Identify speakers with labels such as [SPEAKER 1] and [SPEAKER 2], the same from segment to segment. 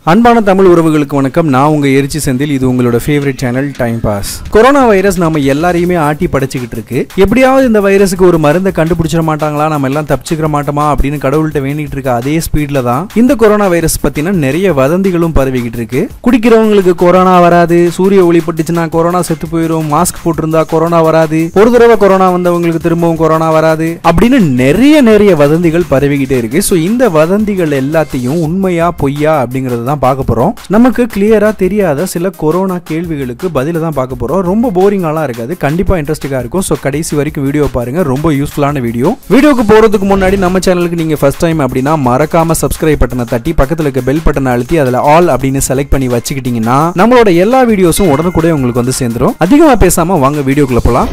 [SPEAKER 1] அன்பான தமிழ் உறவுகளுக்கு வணக்கம் நான் உங்க எரிச்சி செந்தில் இது உங்களோட favourite channel time pass corona virus நம்ம எல்லாரையுமே ஆட்டி படைச்சிக்கிட்டு இருக்கு எப்படியாவது இந்த வைரஸுக்கு ஒரு மருந்தை கண்டுபிடிச்சிட மாட்டாங்களா நம்ம எல்லாம் தப்பிச்சுக்கிற மாட்டோமா அப்படின்னு கடவுள்கிட்ட வேண்டிட்டு இருக்க அதே ஸ்பீட்ல தான் இந்த கொரோனா வைரஸ் பத்தின நிறைய வதந்திகளும் பரவிக்கிட்டு இருக்கு குடிக்கிறவங்களுக்கு கொரோனா வராது சூரிய ஒளி பட்டுச்சுன்னா கொரோனா செத்து போயிடும் மாஸ்க் போட்டிருந்தா கொரோனா வராது ஒரு தடவை கொரோனா வந்தவங்களுக்கு திரும்பவும் கொரோனா வராது அப்படின்னு நிறைய நிறைய வதந்திகள் பரவிக்கிட்டே இருக்கு ஸோ இந்த வதந்திகள் எல்லாத்தையும் உண்மையா பொய்யா அப்படிங்கறது தான் பார்க்க போறோம் நமக்கு கிளியரா தெரியாத சில கொரோனா கேள்விகளுக்கு பதில தான் பார்க்க போறோம் ரொம்ப போரிங்காலாம் இருக்காது கண்டிப்பா இன்ட்ரெஸ்டிங்கா இருக்கும் ஸோ கடைசி வரைக்கும் வீடியோ பாருங்க ரொம்ப யூஸ்ஃபுல்லான வீடியோ வீடியோக்கு போறதுக்கு முன்னாடி நம்ம சேனலுக்கு நீங்க ஃபர்ஸ்ட் டைம் அப்படின்னா மறக்காம சப்ஸ்கிரைப் பட்டனை தட்டி பக்கத்துல இருக்க பெல் பட்டனை அழுத்தி அதுல ஆல் அப்படின்னு செலக்ட் பண்ணி வச்சுக்கிட்டீங்கன்னா நம்மளோட எல்லா வீடியோஸும் உடனுக்குடைய உங்களுக்கு வந்து சேர்ந்துரும் அதிகமா பேசாம வாங்க வீடியோக்குள்ள போலாம்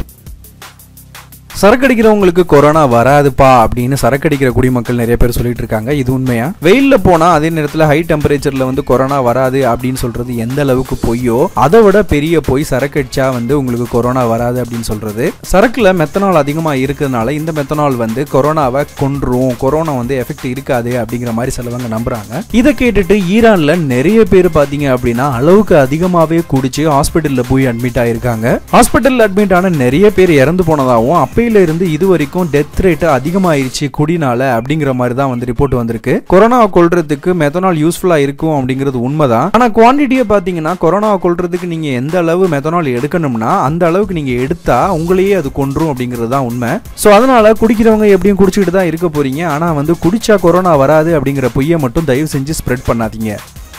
[SPEAKER 1] சரக்கு அடிக்கிறவங்களுக்கு கொரோனா வராதுப்பா அப்படின்னு சரக்கு அடிக்கிற குடிமக்கள் நிறைய பேர் சொல்லிட்டு இருக்காங்க இது உண்மையா வெயில்ல போனா அதே நேரத்துல ஹை டெம்பரேச்சர்ல வந்து கொரோனா வராது அப்படின்னு சொல்றது எந்த அளவுக்கு பொய்யோ அதை விட பெரிய பொய் சரக்கு அடிச்சா வந்து உங்களுக்கு கொரோனா வராது அப்படின்னு சொல்றது சரக்குல மெத்தனால் அதிகமா இருக்கிறதுனால இந்த மெத்தனால் வந்து கொரோனாவை கொன்றும் கொரோனா வந்து எஃபெக்ட் இருக்காது அப்படிங்கிற மாதிரி சிலவங்க நம்புறாங்க இதை கேட்டுட்டு ஈரான்ல நிறைய பேர் பாத்தீங்க அப்படின்னா அளவுக்கு அதிகமாவே குடிச்சு ஹாஸ்பிட்டல்ல போய் அட்மிட் ஆயிருக்காங்க ஹாஸ்பிட்டல்ல அட்மிட் ஆன நிறைய பேர் இறந்து போனதாகவும் அப்பையில இருந்து இது வரைக்கும் டெத் ரேட் அதிகமாயிருச்சு குடினால அப்படிங்கிற மாதிரி தான் வந்து ரிப்போர்ட் வந்திருக்கு கொரோனாவை கொல்றதுக்கு மெத்தனால் யூஸ்ஃபுல்லா இருக்கும் அப்படிங்கிறது உண்மைதான் ஆனா குவான்டிட்டியை பாத்தீங்கன்னா கொரோனாவை கொல்றதுக்கு நீங்க எந்த அளவு மெத்தனால் எடுக்கணும்னா அந்த அளவுக்கு நீங்க எடுத்தா உங்களையே அது கொன்றும் அப்படிங்கிறது தான் உண்மை ஸோ அதனால குடிக்கிறவங்க எப்படியும் குடிச்சிட்டு தான் இருக்க போறீங்க ஆனா வந்து குடிச்சா கொரோனா வராது அப்படிங்கிற பொய்யை மட்டும் தயவு செஞ்சு ஸ்ப்ரெட் பண்ணாதீங்க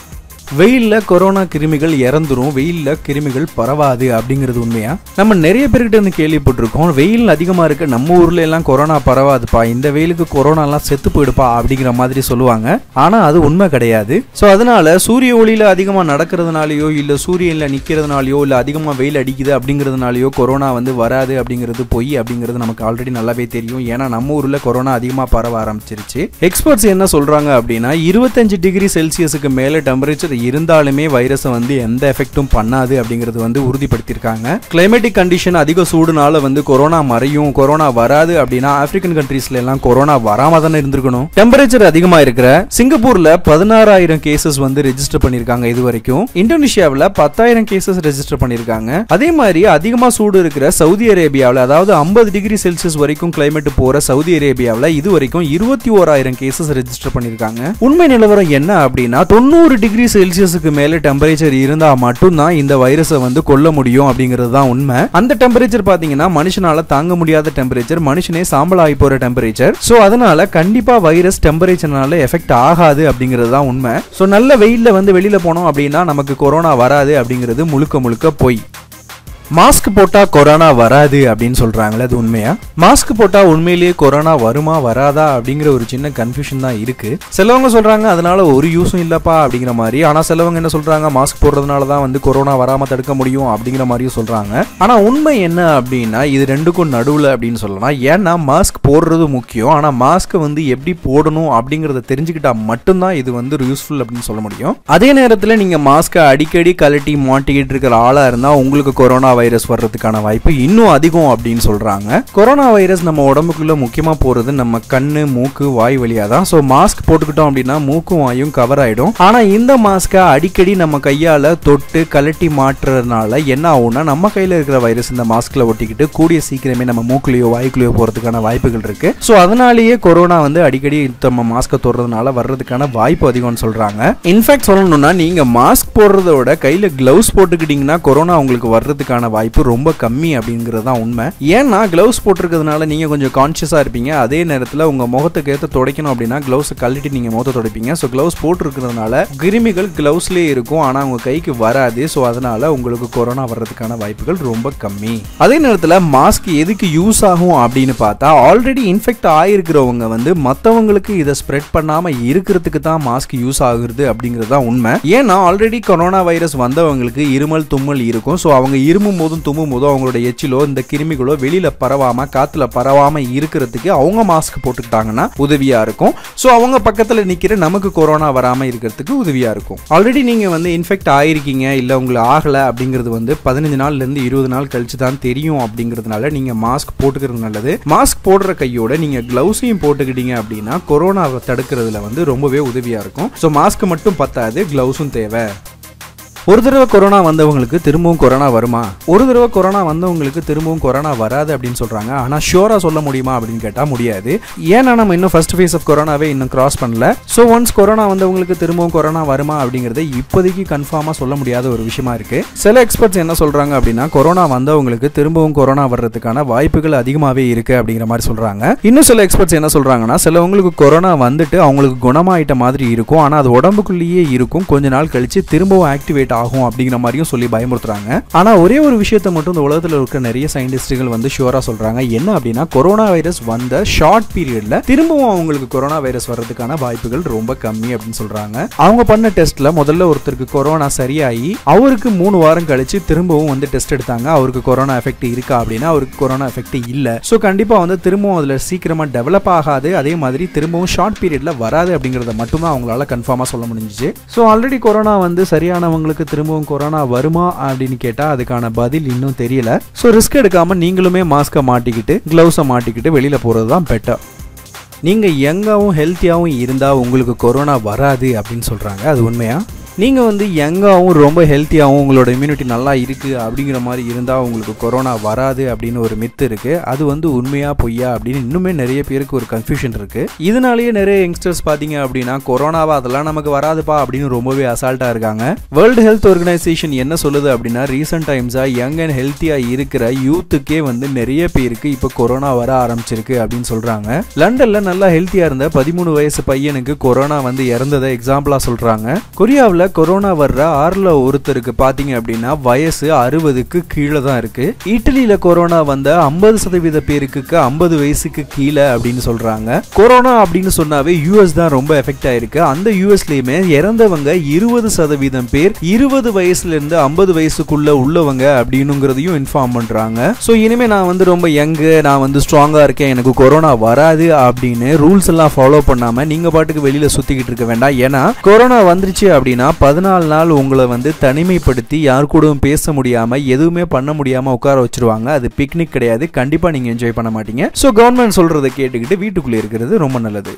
[SPEAKER 1] வெயில்ல கொரோனா கிருமிகள் இறந்துரும் வெயில்ல கிருமிகள் பரவாது அப்படிங்கிறது உண்மையா நம்ம நிறைய பேர்கிட்ட இருந்து கேள்விப்பட்டிருக்கோம் வெயில் அதிகமா இருக்க நம்ம ஊர்ல எல்லாம் கொரோனா பரவாதுப்பா இந்த வெயிலுக்கு கொரோனா எல்லாம் செத்து போயிடுப்பா அப்படிங்கிற மாதிரி சொல்லுவாங்க ஆனா அது உண்மை கிடையாது ஸோ அதனால சூரிய ஒளியில அதிகமா நடக்கிறதுனாலயோ இல்ல சூரியன்ல நிக்கிறதுனாலயோ இல்ல அதிகமா வெயில் அடிக்குது அப்படிங்கிறதுனாலயோ கொரோனா வந்து வராது அப்படிங்கிறது பொய் அப்படிங்கிறது நமக்கு ஆல்ரெடி நல்லாவே தெரியும் ஏன்னா நம்ம ஊர்ல கொரோனா அதிகமா பரவ ஆரம்பிச்சிருச்சு எக்ஸ்பர்ட்ஸ் என்ன சொல்றாங்க அப்படின்னா இருபத்தஞ்சு டிகிரி செல்சியஸுக்கு மேல டெம்பரேச்சர் இருந்தாலுமே வைரஸை வந்து எந்த எஃபெக்டும் பண்ணாது அப்படிங்கிறது வந்து உறுதிப்படுத்தியிருக்காங்க கிளைமேட்டிக் கண்டிஷன் அதிக சூடுனால வந்து கொரோனா மறையும் கொரோனா வராது அப்படின்னா ஆப்பிரிக்கன் கண்ட்ரீஸ்ல எல்லாம் கொரோனா வராம தானே இருந்திருக்கணும் டெம்பரேச்சர் அதிகமா இருக்கிற சிங்கப்பூர்ல பதினாறாயிரம் கேசஸ் வந்து ரெஜிஸ்டர் பண்ணிருக்காங்க இது வரைக்கும் இந்தோனேஷியாவில் பத்தாயிரம் கேசஸ் ரெஜிஸ்டர் பண்ணிருக்காங்க அதே மாதிரி அதிகமா சூடு இருக்கிற சவுதி அரேபியாவில் அதாவது ஐம்பது டிகிரி செல்சியஸ் வரைக்கும் கிளைமேட் போற சவுதி அரேபியாவில் இது வரைக்கும் இருபத்தி ஓராயிரம் கேசஸ் ரெஜிஸ்டர் பண்ணிருக்காங்க உண்மை நிலவரம் என்ன அப்படின்னா தொண்ணூறு டிகிரி செல்சியஸுக்கு மேல டெம்பரேச்சர் இருந்தா மட்டும்தான் இந்த வைரஸை வந்து கொல்ல முடியும் அப்படிங்கிறது தான் உண்மை அந்த டெம்பரேச்சர் பாத்தீங்கன்னா மனுஷனால தாங்க முடியாத டெம்பரேச்சர் மனுஷனே சாம்பல் ஆகி போற டெம்பரேச்சர் சோ அதனால கண்டிப்பா வைரஸ் டெம்பரேச்சர்னால எஃபெக்ட் ஆகாது அப்படிங்கிறது தான் உண்மை சோ நல்ல வெயில்ல வந்து வெளியில போனோம் அப்படின்னா நமக்கு கொரோனா வராது அப்படிங்கிறது முழுக்க முழுக்க பொய் மாஸ்க் போட்டா கொரோனா வராது அப்படின்னு சொல்றாங்களே அது உண்மையா மாஸ்க் போட்டா உண்மையிலேயே கொரோனா வருமா வராதா அப்படிங்கிற ஒரு சின்ன கன்ஃபியூஷன் தான் இருக்கு சிலவங்க சொல்றாங்க அதனால ஒரு யூஸும் இல்லப்பா அப்படிங்கிற மாதிரி ஆனா சிலவங்க என்ன சொல்றாங்க மாஸ்க் போடுறதுனால தான் வந்து கொரோனா வராம தடுக்க முடியும் அப்படிங்கிற மாதிரியும் சொல்றாங்க ஆனா உண்மை என்ன அப்படின்னா இது ரெண்டுக்கும் நடுவுல அப்படின்னு சொல்லலாம் ஏன்னா மாஸ்க் போடுறது முக்கியம் ஆனா மாஸ்க் வந்து எப்படி போடணும் அப்படிங்கறத தெரிஞ்சுக்கிட்டா மட்டும்தான் இது வந்து யூஸ்ஃபுல் அப்படின்னு சொல்ல முடியும் அதே நேரத்துல நீங்க மாஸ்கை அடிக்கடி கழட்டி மாட்டிக்கிட்டு இருக்கிற ஆளா இருந்தா உங்களுக்கு கொரோனா வைரஸ் வர்றதுக்கான வாய்ப்பு இன்னும் அதிகம் அப்படின்னு சொல்றாங்க கொரோனா வைரஸ் நம்ம உடம்புக்குள்ள முக்கியமா போறது நம்ம கண்ணு மூக்கு வாய் வழியா தான் ஸோ மாஸ்க் போட்டுக்கிட்டோம் அப்படின்னா மூக்கும் வாயும் கவர் ஆயிடும் ஆனா இந்த மாஸ்கை அடிக்கடி நம்ம கையால தொட்டு கலட்டி மாற்றுறதுனால என்ன ஆகும்னா நம்ம கையில இருக்கிற வைரஸ் இந்த மாஸ்க்ல ஒட்டிக்கிட்டு கூடிய சீக்கிரமே நம்ம மூக்குலயோ வாய்க்குள்ளேயோ போறதுக்கான வாய்ப்புகள் இருக்கு ஸோ அதனாலேயே கொரோனா வந்து அடிக்கடி நம்ம மாஸ்கை தொடுறதுனால வர்றதுக்கான வாய்ப்பு அதிகம்னு சொல்றாங்க இன்ஃபேக்ட் சொல்லணும்னா நீங்க மாஸ்க் போடுறத விட கையில கிளவுஸ் போட்டுக்கிட்டீங்கன்னா கொரோனா உங்களுக்கு வர்றதுக்கான வாய்ப்பு ரொம்ப கம்மி அப்படிங்கிறது தான் உண்மை ஏன்னா கிளவுஸ் போட்டிருக்கிறதுனால நீங்க கொஞ்சம் கான்சியஸா இருப்பீங்க அதே நேரத்தில் உங்க முகத்துக்கு ஏற்ற துடைக்கணும் அப்படின்னா கிளவுஸ் கழட்டி நீங்க முகத்தை துடைப்பீங்க ஸோ கிளவுஸ் போட்டிருக்கிறதுனால கிருமிகள் கிளவுஸ்லேயே இருக்கும் ஆனா உங்க கைக்கு வராது ஸோ அதனால உங்களுக்கு கொரோனா வர்றதுக்கான வாய்ப்புகள் ரொம்ப கம்மி அதே நேரத்தில் மாஸ்க் எதுக்கு யூஸ் ஆகும் அப்படின்னு பார்த்தா ஆல்ரெடி இன்ஃபெக்ட் ஆயிருக்கிறவங்க வந்து மற்றவங்களுக்கு இதை ஸ்ப்ரெட் பண்ணாம இருக்கிறதுக்கு தான் மாஸ்க் யூஸ் ஆகுறது அப்படிங்கிறது தான் உண்மை ஏன்னா ஆல்ரெடி கொரோனா வைரஸ் வந்தவங்களுக்கு இருமல் தும்மல் இருக்கும் ஸோ அவங்க இருமும் இருமும் போதும் தும்மும் போதும் அவங்களோட எச்சிலோ இந்த கிருமிகளோ வெளியில பரவாம காத்துல பரவாம இருக்கிறதுக்கு அவங்க மாஸ்க் போட்டுக்கிட்டாங்கன்னா உதவியா இருக்கும் ஸோ அவங்க பக்கத்துல நிக்கிற நமக்கு கொரோனா வராம இருக்கிறதுக்கு உதவியா இருக்கும் ஆல்ரெடி நீங்க வந்து இன்ஃபெக்ட் ஆயிருக்கீங்க இல்ல உங்களுக்கு ஆகல அப்படிங்கிறது வந்து பதினஞ்சு நாள்ல இருந்து இருபது நாள் கழிச்சு தான் தெரியும் அப்படிங்கிறதுனால நீங்க மாஸ்க் போட்டுக்கிறது நல்லது மாஸ்க் போடுற கையோட நீங்க கிளவுஸையும் போட்டுக்கிட்டீங்க அப்படின்னா கொரோனாவை தடுக்கிறதுல வந்து ரொம்பவே உதவியா இருக்கும் ஸோ மாஸ்க் மட்டும் பத்தாது கிளவுஸும் தேவை ஒரு தடவை கொரோனா வந்தவங்களுக்கு திரும்பவும் கொரோனா வருமா ஒரு தடவை கொரோனா வந்தவங்களுக்கு திரும்பவும் கொரோனா வராது அப்படின்னு சொல்றாங்க ஆனா ஷியோரா சொல்ல முடியுமா அப்படின்னு கேட்டா முடியாது ஏன்னா நம்ம இன்னும் ஃபர்ஸ்ட் ஃபேஸ் ஆஃப் கொரோனாவே இன்னும் கிராஸ் பண்ணல ஸோ ஒன்ஸ் கொரோனா வந்தவங்களுக்கு திரும்பவும் கொரோனா வருமா அப்படிங்கறத இப்போதைக்கு கன்ஃபார்மா சொல்ல முடியாத ஒரு விஷயமா இருக்கு சில எக்ஸ்பர்ட்ஸ் என்ன சொல்றாங்க அப்படின்னா கொரோனா வந்தவங்களுக்கு திரும்பவும் கொரோனா வர்றதுக்கான வாய்ப்புகள் அதிகமாவே இருக்கு அப்படிங்கிற மாதிரி சொல்றாங்க இன்னும் சில எக்ஸ்பர்ட்ஸ் என்ன சொல்றாங்கன்னா சிலவங்களுக்கு கொரோனா வந்துட்டு அவங்களுக்கு குணமாயிட்ட மாதிரி இருக்கும் ஆனா அது உடம்புக்குள்ளேயே இருக்கும் கொஞ்ச நாள் கழிச்சு திரும்பவும் ஆக்டிவேட் ஆகும் அப்படிங்கிற மாதிரியும் சொல்லி பயமுறுத்துறாங்க ஆனா ஒரே ஒரு விஷயத்தை மட்டும் இந்த உலகத்துல இருக்க நிறைய சயின்டிஸ்டுகள் வந்து ஷுவரா சொல்றாங்க என்ன அப்படின்னா கொரோனா வைரஸ் வந்த ஷார்ட் பீரியட்ல திரும்பவும் அவங்களுக்கு கொரோனா வைரஸ் வர்றதுக்கான வாய்ப்புகள் ரொம்ப கம்மி அப்படின்னு சொல்றாங்க அவங்க பண்ண டெஸ்ட்ல முதல்ல ஒருத்தருக்கு கொரோனா சரியாகி அவருக்கு மூணு வாரம் கழிச்சு திரும்பவும் வந்து டெஸ்ட் எடுத்தாங்க அவருக்கு கொரோனா எஃபெக்ட் இருக்கா அப்படின்னா அவருக்கு கொரோனா எஃபெக்ட் இல்ல ஸோ கண்டிப்பா வந்து திரும்பவும் அதுல சீக்கிரமா டெவலப் ஆகாது அதே மாதிரி திரும்பவும் ஷார்ட் பீரியட்ல வராது அப்படிங்கறத மட்டும்தான் அவங்களால கன்ஃபார்மா சொல்ல முடிஞ்சுச்சு ஸோ ஆல்ரெடி கொரோனா வந்து சரியானவங்களுக்கு திரும்பவும் கொரோனா வருமா அப்படின்னு கேட்டா அதுக்கான பதில் இன்னும் தெரியல ஸோ ரிஸ்க் எடுக்காம நீங்களுமே மாஸ்கை மாட்டிக்கிட்டு கிளவுஸை மாட்டிக்கிட்டு வெளியில போறது தான் பெட்டர் நீங்க யங்காவும் ஹெல்த்தியாகவும் இருந்தா உங்களுக்கு கொரோனா வராது அப்படின்னு சொல்றாங்க அது உண்மையா நீங்கள் வந்து யங்காகவும் ரொம்ப ஹெல்த்தியாகவும் உங்களோட இம்யூனிட்டி நல்லா இருக்குது அப்படிங்கிற மாதிரி இருந்தால் உங்களுக்கு கொரோனா வராது அப்படின்னு ஒரு மித்து இருக்குது அது வந்து உண்மையா பொய்யா அப்படின்னு இன்னுமே நிறைய பேருக்கு ஒரு கன்ஃபியூஷன் இருக்குது இதனாலேயே நிறைய யங்ஸ்டர்ஸ் பார்த்தீங்க அப்படின்னா கொரோனாவா அதெல்லாம் நமக்கு வராதுப்பா அப்படின்னு ரொம்பவே அசால்ட்டாக இருக்காங்க வேர்ல்டு ஹெல்த் ஆர்கனைசேஷன் என்ன சொல்லுது அப்படின்னா ரீசெண்ட் டைம்ஸாக யங் அண்ட் ஹெல்த்தியாக இருக்கிற யூத்துக்கே வந்து நிறைய பேருக்கு இப்போ கொரோனா வர ஆரம்பிச்சிருக்கு அப்படின்னு சொல்கிறாங்க லண்டனில் நல்லா ஹெல்த்தியாக இருந்த பதிமூணு வயசு பையனுக்கு கொரோனா வந்து இறந்ததை எக்ஸாம்பிளாக சொல்கிறாங்க கொரியாவில் கொரோனா வர்ற ஆறுல ஒருத்தருக்கு பாத்தீங்க அப்படின்னா வயசு அறுபதுக்கு கீழே தான் இருக்கு இட்டலியில கொரோனா வந்த ஐம்பது சதவீத பேருக்கு ஐம்பது வயசுக்கு கீழே அப்படின்னு சொல்றாங்க கொரோனா அப்படின்னு சொன்னாவே யூஎஸ் தான் ரொம்ப எஃபெக்ட் ஆயிருக்கு அந்த யூஎஸ்லயுமே இறந்தவங்க இருபது சதவீதம் பேர் இருபது வயசுல இருந்து ஐம்பது வயசுக்குள்ள உள்ளவங்க அப்படின்னுங்கிறதையும் இன்ஃபார்ம் பண்றாங்க ஸோ இனிமே நான் வந்து ரொம்ப யங்கு நான் வந்து ஸ்ட்ராங்கா இருக்கேன் எனக்கு கொரோனா வராது அப்படின்னு ரூல்ஸ் எல்லாம் ஃபாலோ பண்ணாம நீங்க பாட்டுக்கு வெளியில சுத்திக்கிட்டு இருக்க வேண்டாம் ஏன்னா கொரோனா வந்துருச்சு அப்படின்னா பதினாலு நாள் உங்களை வந்து தனிமைப்படுத்தி யார் கூடவும் பேச முடியாம எதுவுமே பண்ண முடியாம உட்கார வச்சிருவாங்க அது பிக்னிக் கிடையாது கண்டிப்பா நீங்க என்ஜாய் பண்ண மாட்டீங்க ஸோ கவர்மெண்ட் சொல்றதை கேட்டுக்கிட்டு வீட்டுக்குள்ளே இருக்கிறது ரொம்ப நல்லது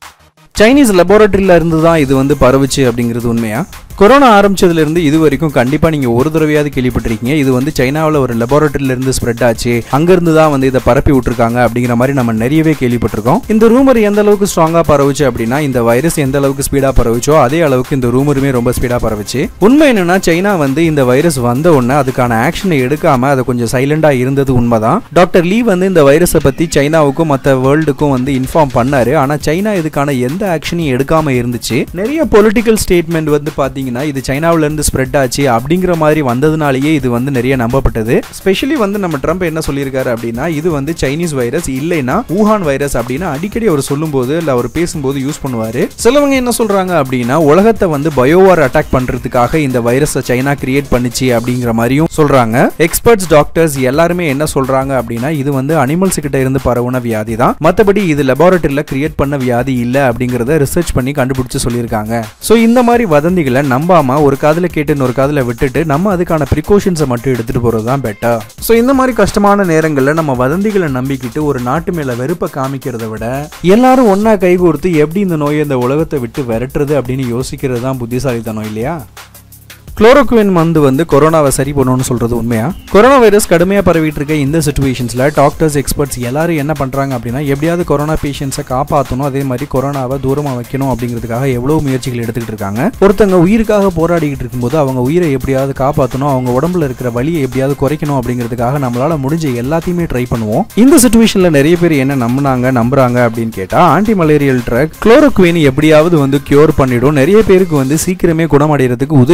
[SPEAKER 1] சைனீஸ் லெபார்டரியில இருந்து தான் இது வந்து பரவுச்சு அப்படிங்கிறது உண்மையா கொரோனா ஆரம்பிச்சதுல இருந்து இது வரைக்கும் கண்டிப்பா நீங்க ஒரு தடவையாவது கேள்விப்பட்டிருக்கீங்க இது வந்து சைனாவில் ஒரு லெபார்டரியில இருந்து ஸ்ப்ரெட் ஆச்சு அங்கிருந்து தான் வந்து இதை பரப்பி விட்டுருக்காங்க அப்படிங்கிற மாதிரி நம்ம நிறையவே கேள்விப்பட்டிருக்கோம் இந்த ரூமர் எந்த அளவுக்கு ஸ்ட்ராங்கா பரவுச்சு அப்படின்னா இந்த வைரஸ் எந்த அளவுக்கு ஸ்பீடா பரவுச்சோ அதே அளவுக்கு இந்த ரூமருமே ரொம்ப ஸ்பீடா பரவுச்சு உண்மை என்னன்னா சைனா வந்து இந்த வைரஸ் வந்த உடனே அதுக்கான ஆக்ஷனை எடுக்காம அதை கொஞ்சம் சைலண்டா இருந்தது உண்மைதான் டாக்டர் லீ வந்து இந்த வைரஸை பத்தி சைனாவுக்கும் மற்ற வேர்ல்டுக்கும் வந்து இன்ஃபார்ம் பண்ணாரு ஆனா சைனா இதுக்கான எந்த ஆக்ஷனையும் எடுக்காம இருந்துச்சு நிறைய பொலிட்டிக்கல் ஸ்டேட்மெண்ட் வந்து பாத்தீங்கன்னா இது சைனாவுல இருந்து ஸ்ப்ரெட் ஆச்சு அப்படிங்கிற மாதிரி வந்ததுனாலேயே இது வந்து நிறைய நம்பப்பட்டது ஸ்பெஷலி வந்து நம்ம ட்ரம்ப் என்ன சொல்லியிருக்காரு அப்படின்னா இது வந்து சைனீஸ் வைரஸ் இல்லைன்னா ஊஹான் வைரஸ் அப்படின்னு அடிக்கடி அவர் சொல்லும்போது இல்ல அவர் பேசும்போது யூஸ் பண்ணுவாரு சிலவங்க என்ன சொல்றாங்க அப்படின்னா உலகத்தை வந்து பயோவார் அட்டாக் பண்றதுக்காக இந்த வைரஸை சைனா கிரியேட் பண்ணுச்சு அப்படிங்கிற மாதிரியும் சொல்றாங்க எக்ஸ்பர்ட்ஸ் டாக்டர்ஸ் எல்லாருமே என்ன சொல்றாங்க அப்படின்னா இது வந்து அனிமல்ஸ் கிட்ட இருந்து பரவுன வியாதி தான் மத்தபடி இது லெபார்டரியில கிரியேட் பண்ண வியாதி இல்ல அப்படிங்கறத ரிசர்ச் பண்ணி கண்டுபிடிச்சு சொல்லியிருக்காங்க சோ இந்த மாதிரி வதந்திகளை நம்பாம ஒரு காதுல கேட்டு இன்னொரு காதுல விட்டுட்டு நம்ம அதுக்கான ப்ரிகாஷன்ஸை மட்டும் எடுத்துட்டு போறது தான் பெட்டர் ஸோ இந்த மாதிரி கஷ்டமான நேரங்களில் நம்ம வதந்திகளை நம்பிக்கிட்டு ஒரு நாட்டு மேல வெறுப்பை காமிக்கிறத விட எல்லாரும் ஒண்ணா கைகோர்த்து எப்படி இந்த நோயை இந்த உலகத்தை விட்டு விரட்டுறது அப்படின்னு யோசிக்கிறது தான் புத்திசாலித்தனம் இல்லையா குளோரோக்வின் மருந்து வந்து கொரோனாவை சரி பண்ணணும்னு சொல்றது உண்மையா கொரோனா வைரஸ் கடுமையா பரவிட்டு இருக்க இந்த சுச்சுவேஷன்ஸ்ல டாக்டர்ஸ் எக்ஸ்பர்ட்ஸ் எல்லாரும் என்ன பண்றாங்க அப்படின்னா எப்படியாவது கொரோனா பேஷண்ட்ஸை காப்பாற்றணும் அதே மாதிரி கொரோனாவை தூரமா வைக்கணும் அப்படிங்கிறதுக்காக எவ்வளவு முயற்சிகள் எடுத்துக்கிட்டு இருக்காங்க ஒருத்தங்க உயிருக்காக போராடிக்கிட்டு இருக்கும்போது அவங்க உயிரை எப்படியாவது காப்பாற்றணும் அவங்க உடம்புல இருக்கிற வலியை எப்படியாவது குறைக்கணும் அப்படிங்கிறதுக்காக நம்மளால முடிஞ்ச எல்லாத்தையுமே ட்ரை பண்ணுவோம் இந்த சுச்சுவேஷன்ல நிறைய பேர் என்ன நம்பினாங்க நம்புறாங்க அப்படின்னு கேட்டா ஆன்டி மலேரியல் ட்ரக் குளோரோக்வின் எப்படியாவது வந்து கியூர் பண்ணிடும் நிறைய பேருக்கு வந்து சீக்கிரமே குணமடைகிறதுக்கு உதவியா இருக்கு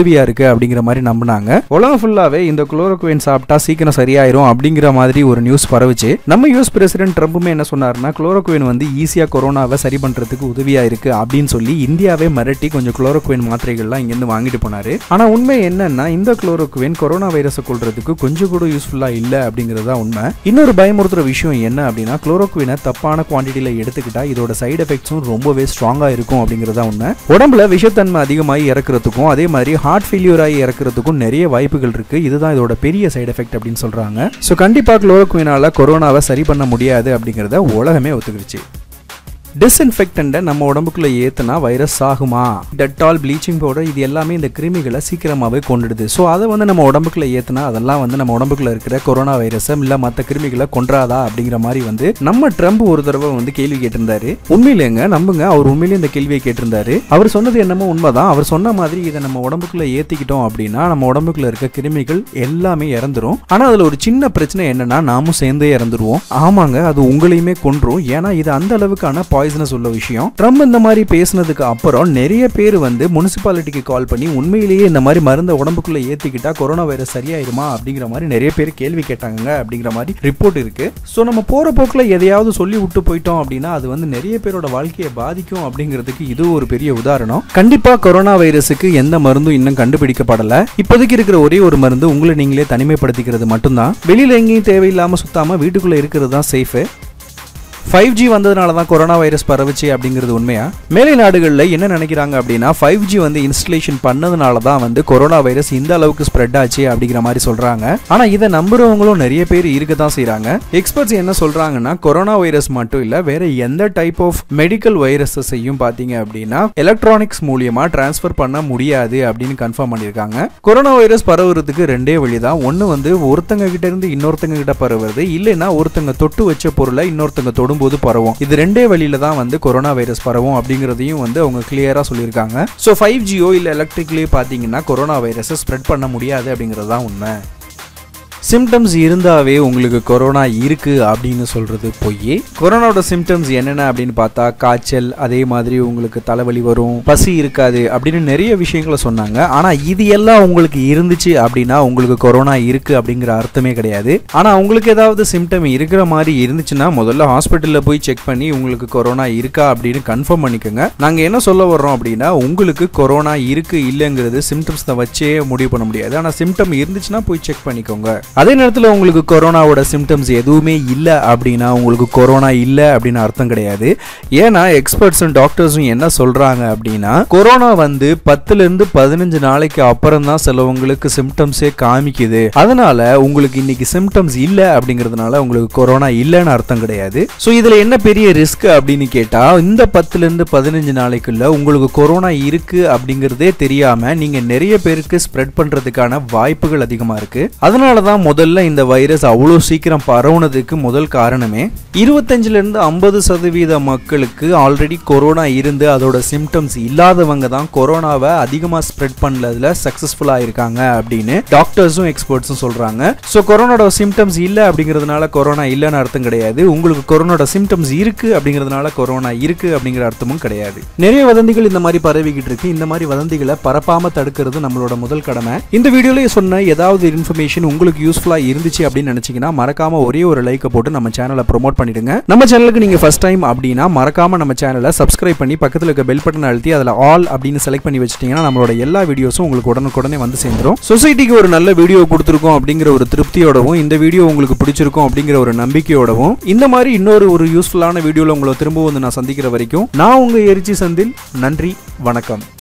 [SPEAKER 1] அப்படிங்கிற மாதிரி நம்பினாங்க உலகம் ஃபுல்லாவே இந்த குளோரோக்வின் சாப்பிட்டா சீக்கிரம் சரியாயிரும் அப்படிங்கிற மாதிரி ஒரு நியூஸ் பரவுச்சு நம்ம யூஎஸ் பிரசிடென்ட் ட்ரம்ப்புமே என்ன சொன்னாருன்னா குளோரோக்வின் வந்து ஈஸியா கொரோனாவை சரி பண்றதுக்கு உதவியா இருக்கு அப்படின்னு சொல்லி இந்தியாவே மிரட்டி கொஞ்சம் குளோரோக்வின் மாத்திரைகள்லாம் இங்கிருந்து வாங்கிட்டு போனாரு ஆனா உண்மை என்னன்னா இந்த குளோரோக்வின் கொரோனா வைரஸை கொள்றதுக்கு கொஞ்சம் கூட யூஸ்ஃபுல்லா இல்ல அப்படிங்கிறது தான் உண்மை இன்னொரு பயமுறுத்துற விஷயம் என்ன அப்படின்னா குளோரோக்வினை தப்பான குவான்டிட்டியில எடுத்துக்கிட்டா இதோட சைடு எஃபெக்ட்ஸும் ரொம்பவே ஸ்ட்ராங்கா இருக்கும் அப்படிங்கிறது தான் உண்மை உடம்புல விஷத்தன்மை அதிகமாகி இறக்குறதுக்கும் அதே மாதிரி ஹார்ட் ஃபெயிலியர் ஆகி இறக்குறதுக்கும் நிறைய வாய்ப்புகள் இருக்கு இதுதான் இதோட பெரிய சைடு எஃபெக்ட் அப்படின்னு சொல்றாங்க ஸோ கண்டிப்பா குளோரோக்வினால கொரோனாவை சரி பண்ண முடியாது அப்படிங்கிறத உலகமே ஒத்துக்கிடுச்சு டிஸ்இன்ஃபெக்டண்ட்டை நம்ம உடம்புக்குள்ள ஏத்துனா வைரஸ் ஆகுமா டெட்டால் ப்ளீச்சிங் பவுடர் இது எல்லாமே இந்த கிருமிகளை சீக்கிரமாகவே கொண்டுடுது ஸோ அதை வந்து நம்ம உடம்புக்குள்ள ஏத்துனா அதெல்லாம் வந்து நம்ம உடம்புக்குள்ள இருக்கிற கொரோனா வைரஸை இல்லை மற்ற கிருமிகளை கொன்றாதா அப்படிங்கிற மாதிரி வந்து நம்ம ட்ரம்ப் ஒரு தடவை வந்து கேள்வி கேட்டிருந்தாரு உண்மையிலேங்க நம்புங்க அவர் உண்மையிலேயே இந்த கேள்வியை கேட்டிருந்தாரு அவர் சொன்னது என்னமோ உண்மைதான் அவர் சொன்ன மாதிரி இதை நம்ம உடம்புக்குள்ள ஏத்திக்கிட்டோம் அப்படின்னா நம்ம உடம்புக்குள்ள இருக்க கிருமிகள் எல்லாமே இறந்துரும் ஆனா அதுல ஒரு சின்ன பிரச்சனை என்னன்னா நாமும் சேர்ந்தே இறந்துருவோம் ஆமாங்க அது உங்களையுமே கொன்றும் ஏன்னா இது அந்த அளவுக்கான பாய்சனஸ் உள்ள விஷயம் ட்ரம்ப் இந்த மாதிரி பேசினதுக்கு அப்புறம் நிறைய பேர் வந்து முனிசிபாலிட்டிக்கு கால் பண்ணி உண்மையிலேயே இந்த மாதிரி மருந்தை உடம்புக்குள்ள ஏத்திக்கிட்டா கொரோனா வைரஸ் சரியாயிருமா அப்படிங்கிற மாதிரி நிறைய பேர் கேள்வி கேட்டாங்க அப்படிங்கிற மாதிரி ரிப்போர்ட் இருக்கு ஸோ நம்ம போற போக்குல எதையாவது சொல்லி விட்டு போயிட்டோம் அப்படின்னா அது வந்து நிறைய பேரோட வாழ்க்கையை பாதிக்கும் அப்படிங்கிறதுக்கு இது ஒரு பெரிய உதாரணம் கண்டிப்பா கொரோனா வைரஸுக்கு எந்த மருந்தும் இன்னும் கண்டுபிடிக்கப்படல இப்போதைக்கு இருக்கிற ஒரே ஒரு மருந்து உங்களை நீங்களே தனிமைப்படுத்திக்கிறது மட்டும்தான் வெளியில எங்கேயும் தேவையில்லாம சுத்தாம வீட்டுக்குள்ள இருக்கிறது தான் சேஃபு ஃபைவ் ஜி வந்ததுனால தான் கொரோனா வைரஸ் பரவுச்சு அப்படிங்கிறது உண்மையா மேலை நாடுகளில் என்ன நினைக்கிறாங்க அப்படின்னா ஃபைவ் ஜி வந்து இன்ஸ்டலேஷன் பண்ணதுனால தான் வந்து கொரோனா வைரஸ் இந்த அளவுக்கு ஸ்ப்ரெட் ஆச்சு அப்படிங்கிற மாதிரி சொல்றாங்க ஆனா இதை நம்புறவங்களும் நிறைய பேர் இருக்க தான் செய்றாங்க எக்ஸ்பர்ட்ஸ் என்ன சொல்றாங்கன்னா கொரோனா வைரஸ் மட்டும் இல்ல வேற எந்த டைப் ஆஃப் மெடிக்கல் வைரஸஸையும் பாத்தீங்க அப்படின்னா எலக்ட்ரானிக்ஸ் மூலியமா டிரான்ஸ்ஃபர் பண்ண முடியாது அப்படின்னு கன்ஃபார்ம் பண்ணியிருக்காங்க கொரோனா வைரஸ் பரவுறதுக்கு ரெண்டே வழி தான் ஒன்று வந்து ஒருத்தங்க கிட்ட இருந்து இன்னொருத்தங்க கிட்ட பரவுறது இல்லைன்னா ஒருத்தங்க தொட்டு வச்ச பொருளை இன்னொருத்தங்க தொடும்போது பரவும் இது ரெண்டே வழியில தான் வந்து கொரோனா வைரஸ் பரவும் அப்படிங்கிறதையும் வந்து அவங்க கிளியரா சொல்லியிருக்காங்க ஸோ ஃபைவ் ஜியோ இல்லை எலக்ட்ரிக்லேயே பார்த்தீங்கன்னா கொரோனா வைரஸை ஸ்ப்ரெட் பண்ண முடியாது அப்படிங்கிறது தான் உண்மை சிம்டம்ஸ் இருந்தாவே உங்களுக்கு கொரோனா இருக்கு அப்படின்னு சொல்றது பொய் கொரோனாவோட சிம்டம்ஸ் என்னென்ன அப்படின்னு பார்த்தா காய்ச்சல் அதே மாதிரி உங்களுக்கு தலைவலி வரும் பசி இருக்காது அப்படின்னு நிறைய விஷயங்களை சொன்னாங்க ஆனா இது எல்லாம் உங்களுக்கு இருந்துச்சு அப்படின்னா உங்களுக்கு கொரோனா இருக்கு அப்படிங்கிற அர்த்தமே கிடையாது ஆனா உங்களுக்கு ஏதாவது சிம்டம் இருக்கிற மாதிரி இருந்துச்சுன்னா முதல்ல ஹாஸ்பிட்டல்ல போய் செக் பண்ணி உங்களுக்கு கொரோனா இருக்கா அப்படின்னு கன்ஃபார்ம் பண்ணிக்கோங்க நாங்க என்ன சொல்ல வர்றோம் அப்படின்னா உங்களுக்கு கொரோனா இருக்கு இல்லைங்கிறது சிம்டம்ஸ் தான் வச்சே முடிவு பண்ண முடியாது ஆனா சிம்டம் இருந்துச்சுன்னா போய் செக் பண்ணிக்கோங்க அதே நேரத்தில் உங்களுக்கு கொரோனாவோட சிம்டம்ஸ் எதுவுமே இல்லை அப்படின்னா உங்களுக்கு கொரோனா இல்லை அப்படின்னு அர்த்தம் கிடையாது ஏன்னா எக்ஸ்பர்ட்ஸும் டாக்டர்ஸும் என்ன சொல்றாங்க அப்படின்னா கொரோனா வந்து பத்துல இருந்து பதினஞ்சு நாளைக்கு அப்புறம் தான் சிலவங்களுக்கு சிம்டம்ஸே காமிக்குது அதனால உங்களுக்கு இன்னைக்கு சிம்டம்ஸ் இல்லை அப்படிங்கிறதுனால உங்களுக்கு கொரோனா இல்லைன்னு அர்த்தம் கிடையாது ஸோ இதுல என்ன பெரிய ரிஸ்க் அப்படின்னு கேட்டா இந்த பத்துல இருந்து பதினஞ்சு நாளைக்குள்ள உங்களுக்கு கொரோனா இருக்கு அப்படிங்கிறதே தெரியாம நீங்க நிறைய பேருக்கு ஸ்ப்ரெட் பண்றதுக்கான வாய்ப்புகள் அதிகமா இருக்கு அதனால தான் முதல்ல இந்த வைரஸ் அவ்வளோ சீக்கிரம் பரவுனதுக்கு முதல் காரணமே இருபத்தஞ்சுல இருந்து ஐம்பது சதவீத மக்களுக்கு ஆல்ரெடி கொரோனா இருந்து அதோட சிம்டம்ஸ் இல்லாதவங்க தான் கொரோனாவை அதிகமாக ஸ்ப்ரெட் பண்ணதுல சக்ஸஸ்ஃபுல்லாக இருக்காங்க அப்படின்னு டாக்டர்ஸும் எக்ஸ்பர்ட்ஸும் சொல்றாங்க ஸோ கொரோனாவோட சிம்டம்ஸ் இல்லை அப்படிங்கிறதுனால கொரோனா இல்லைன்னு அர்த்தம் கிடையாது உங்களுக்கு கொரோனாவோட சிம்டம்ஸ் இருக்கு அப்படிங்கிறதுனால கொரோனா இருக்கு அப்படிங்கிற அர்த்தமும் கிடையாது நிறைய வதந்திகள் இந்த மாதிரி பரவிக்கிட்டு இருக்கு இந்த மாதிரி வதந்திகளை பரப்பாம தடுக்கிறது நம்மளோட முதல் கடமை இந்த வீடியோலயே சொன்ன ஏதாவது இன்ஃபர்மேஷன் உங்களுக்கு யூஸ்ஃபுல்லா இருந்துச்சு அப்படின்னு நினைச்சீங்கன்னா மறக்காம ஒரே ஒரு லைக்கை போட்டு நம்ம சேனலை ப்ரோமோட் பண்ணிடுங்க நம்ம சேனலுக்கு நீங்க ஃபர்ஸ்ட் டைம் அப்படின்னா மறக்காம நம்ம சேனலை சப்ஸ்கிரைப் பண்ணி பக்கத்துல இருக்க பெல் பட்டன் அழுத்தி அதுல ஆல் அப்படின்னு செலக்ட் பண்ணி வச்சிட்டீங்கன்னா நம்மளோட எல்லா வீடியோஸும் உங்களுக்கு உடனுக்குடனே வந்து சேர்ந்துரும் சொசைட்டிக்கு ஒரு நல்ல வீடியோ கொடுத்துருக்கோம் அப்படிங்கிற ஒரு திருப்தியோடவும் இந்த வீடியோ உங்களுக்கு பிடிச்சிருக்கும் அப்படிங்கிற ஒரு நம்பிக்கையோடவும் இந்த மாதிரி இன்னொரு ஒரு யூஸ்ஃபுல்லான வீடியோல உங்களை திரும்ப வந்து நான் சந்திக்கிற வரைக்கும் நான் உங்க எரிச்சி சந்தில் நன்றி வணக்கம்